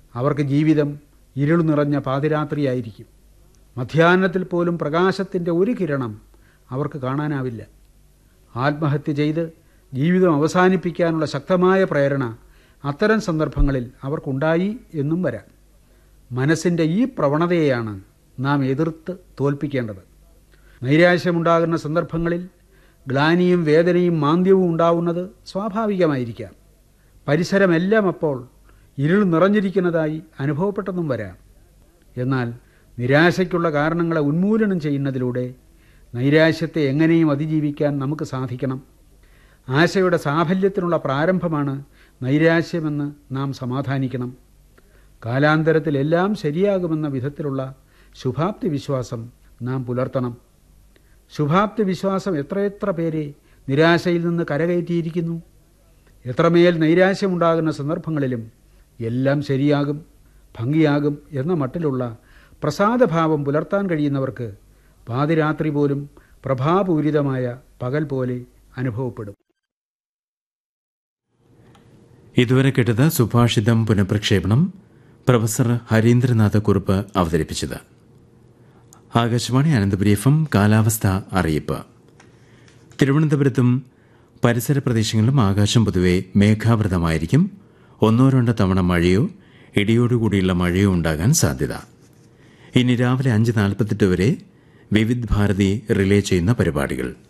അവർക്ക് ജീവിതം ഇരുൾ നിറഞ്ഞ പാതിരാത്രിയായിരിക്കും മധ്യാഹ്നത്തിൽ പോലും പ്രകാശത്തിൻ്റെ ഒരു കിരണം അവർക്ക് കാണാനാവില്ല ആത്മഹത്യ ചെയ്ത് ജീവിതം അവസാനിപ്പിക്കാനുള്ള ശക്തമായ പ്രേരണ അത്തരം സന്ദർഭങ്ങളിൽ അവർക്കുണ്ടായി എന്നും വരാം മനസ്സിൻ്റെ ഈ പ്രവണതയെയാണ് നാം എതിർത്ത് തോൽപ്പിക്കേണ്ടത് നൈരാശ്യമുണ്ടാകുന്ന സന്ദർഭങ്ങളിൽ ഗ്ലാനിയും വേദനയും മാന്ദ്യവും ഉണ്ടാവുന്നത് സ്വാഭാവികമായിരിക്കാം പരിസരമെല്ലാം അപ്പോൾ ഇരുൾ നിറഞ്ഞിരിക്കുന്നതായി അനുഭവപ്പെട്ടെന്നും വരാം എന്നാൽ നിരാശയ്ക്കുള്ള കാരണങ്ങളെ ഉന്മൂലനം ചെയ്യുന്നതിലൂടെ നൈരാശ്യത്തെ എങ്ങനെയും അതിജീവിക്കാൻ നമുക്ക് സാധിക്കണം ആശയുടെ സാഫല്യത്തിനുള്ള പ്രാരംഭമാണ് നൈരാശ്യമെന്ന് നാം സമാധാനിക്കണം കാലാന്തരത്തിൽ എല്ലാം ശരിയാകുമെന്ന വിധത്തിലുള്ള ശുഭാപ്തി വിശ്വാസം നാം പുലർത്തണം ശുഭാപ്തി വിശ്വാസം എത്രയെത്ര പേരെ നിരാശയിൽ നിന്ന് കരകയറ്റിയിരിക്കുന്നു എത്രമേൽ നൈരാശ്യമുണ്ടാകുന്ന സന്ദർഭങ്ങളിലും എല്ലാം ശരിയാകും ഭംഗിയാകും എന്ന മട്ടിലുള്ള പ്രസാദഭാവം പുലർത്താൻ കഴിയുന്നവർക്ക് പാതിരാത്രി പോലും പ്രഭാപൂരിതമായ പകൽ പോലെ അനുഭവപ്പെടും ഇതുവരെ കേട്ടത് സുഭാഷിതം പുനഃപ്രക്ഷേപണം പ്രൊഫസർ ഹരീന്ദ്രനാഥ കുറുപ്പ് അവതരിപ്പിച്ചത് ആകാശവാണി അനന്തപുരി എഫ് എം കാലാവസ്ഥ അറിയിപ്പ് തിരുവനന്തപുരത്തും പരിസര പ്രദേശങ്ങളിലും ആകാശം പൊതുവെ മേഘാവൃതമായിരിക്കും ഒന്നോ രണ്ടോ തവണ മഴയോ ഇടിയോടുകൂടിയുള്ള മഴയോ ഉണ്ടാകാൻ സാധ്യത ഇനി രാവിലെ അഞ്ച് നാൽപ്പത്തെട്ട് വരെ വിവിധ് ഭാരതി റിലേ ചെയ്യുന്ന പരിപാടികൾ